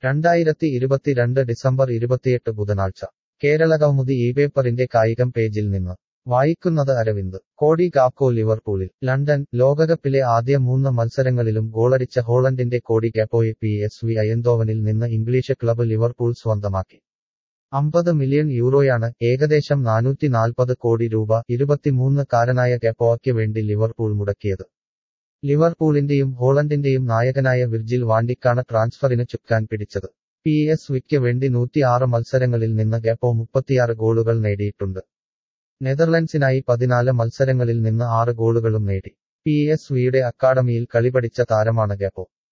രണ്ടായിരത്തി ഇരുപത്തിരണ്ട് ഡിസംബർ ഇരുപത്തിയെട്ട് ബുധനാഴ്ച കേരളകൗമുദി ഈ പേപ്പറിന്റെ കായികം പേജിൽ നിന്ന് വായിക്കുന്നത് അരവിന്ദ് കോടി ഗാക്കോ ലിവർപൂളിൽ ലണ്ടൻ ലോകകപ്പിലെ ആദ്യ മൂന്ന് മത്സരങ്ങളിലും ഗോളടിച്ച ഹോളണ്ടിന്റെ കോടി ഗാപ്പോയെ പി എസ് വി അയന്തോവനിൽ നിന്ന് ഇംഗ്ലീഷ് ക്ലബ്ബ് ലിവർപൂൾ സ്വന്തമാക്കി അമ്പത് മില്യൺ യൂറോയാണ് ഏകദേശം നാനൂറ്റി നാൽപ്പത് കോടി രൂപ ഇരുപത്തിമൂന്ന് കാരനായ ഗാപ്പോയ്ക്ക് വേണ്ടി ലിവർപൂൾ മുടക്കിയത് ലിവർപൂളിന്റെയും ഹോളണ്ടിന്റെയും നായകനായ വിർജിൽ വാണ്ടിക്കാണ് ട്രാൻസ്ഫറിന് ചുക്കാൻ പിടിച്ചത് പി എസ് വിക്ക് വേണ്ടി നൂറ്റിയാറ് മത്സരങ്ങളിൽ നിന്ന് ഗാപ്പോ മുപ്പത്തിയാറ് ഗോളുകൾ നേടിയിട്ടുണ്ട് നെതർലൻഡ്സിനായി പതിനാല് മത്സരങ്ങളിൽ നിന്ന് ആറ് ഗോളുകളും നേടി പി എസ് വിയുടെ അക്കാഡമിയിൽ കളിപഠിച്ച താരമാണ് ഗാപ്പോ